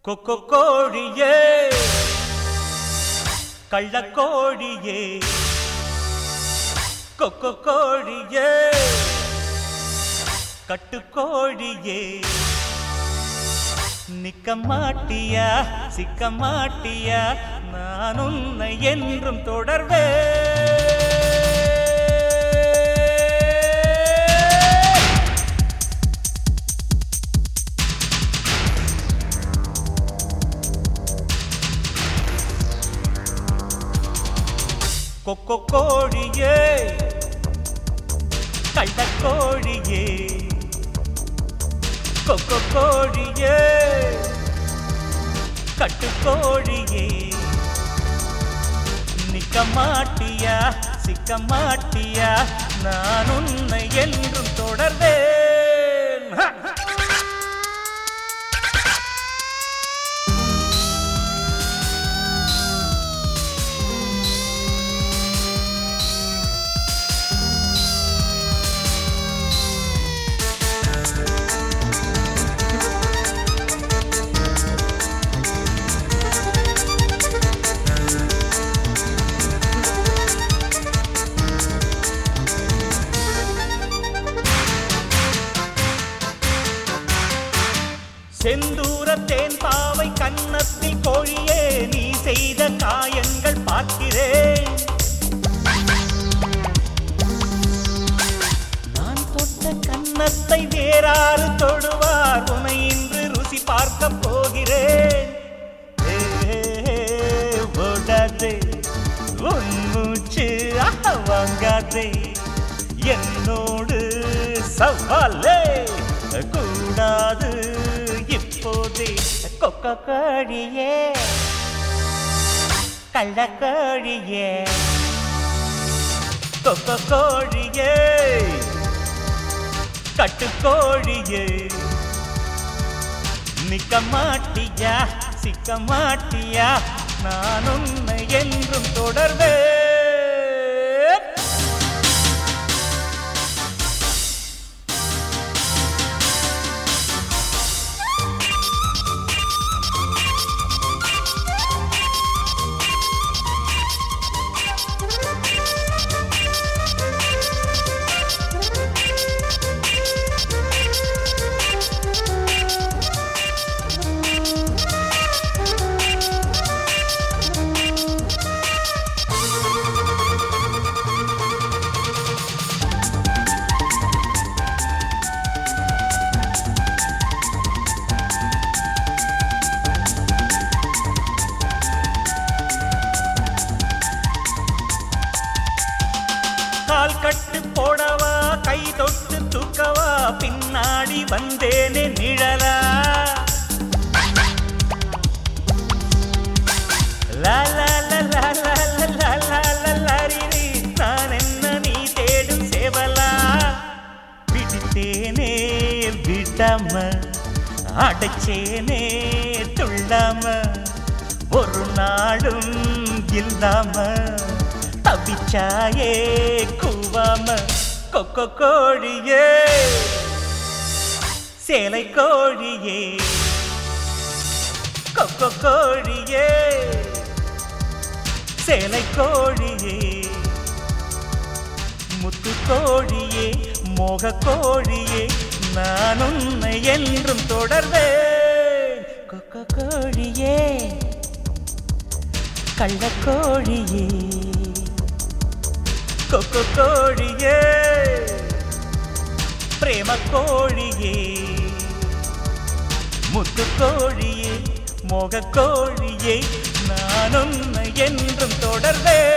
கொக்கோ கோழியே கள்ளக்கோழியே கொக்கோ கோழியே கட்டுக்கோழியே நிக்க மாட்டியா சிக்க மாட்டியா நான் உன்னை என்றும் தொடர்வே கொக்கோ கோழியே கள்ளக்கோழியே கொக்கோ கோழியே கட்டுக்கோழியே நிக்க மாட்டியா சிக்க மாட்டியா நான் உன்னை என்றும் தொடர்வேன் ஹ! செந்தூர தேன் பாவை கன்னத்தில் கோழியே நீ செய்த காயங்கள் பார்க்கிறேன் நான் தொட்ட கன்னத்தை வேறாறு தொடுவார் உனை இன்று ருசி பார்க்க போகிறேன் ஏ, ஓடாதே உன் மூச்சு ஆஹா, வாங்காதே என்னோடு சவாலே கூடாது இப்போதே கொக்க கோழியே கள்ளக்கோழியே கொக்க கோழியே கட்டுக்கோழியே நிக்க மாட்டியா சிக்க மாட்டியா நான் உன்னை என்றும் தொடர்வேன் கால் கட்டு போடவா கை தொட்டு தூக்கவா பின்னாடி வந்தேனே நிழலா லா லா லா லா லா லா லா லா லா லா ரி ரி. நான் என்ன நீ தேடும் சேவலா பிடித்தேனே விடாம அடைச்சேனே துள்ளாம ஒரு நாளும் இல்லாம தவிச்சாயே கூவாம கொக்கோ கோழியே சேலை கோழியே கொக்கோ கோழியே சேலை கோழியே முத்து கோழியே மோக கோழியே நான் உன்னை என்றும் தொடர்வேன் கொக்கோ கோழியே கள்ளக்கோழியே கொக்கோ கோழியே பிரேம கோழியே முத்து கோழியே மோக கோழியே நான் உன்னை என்றும் தொடர்வேன்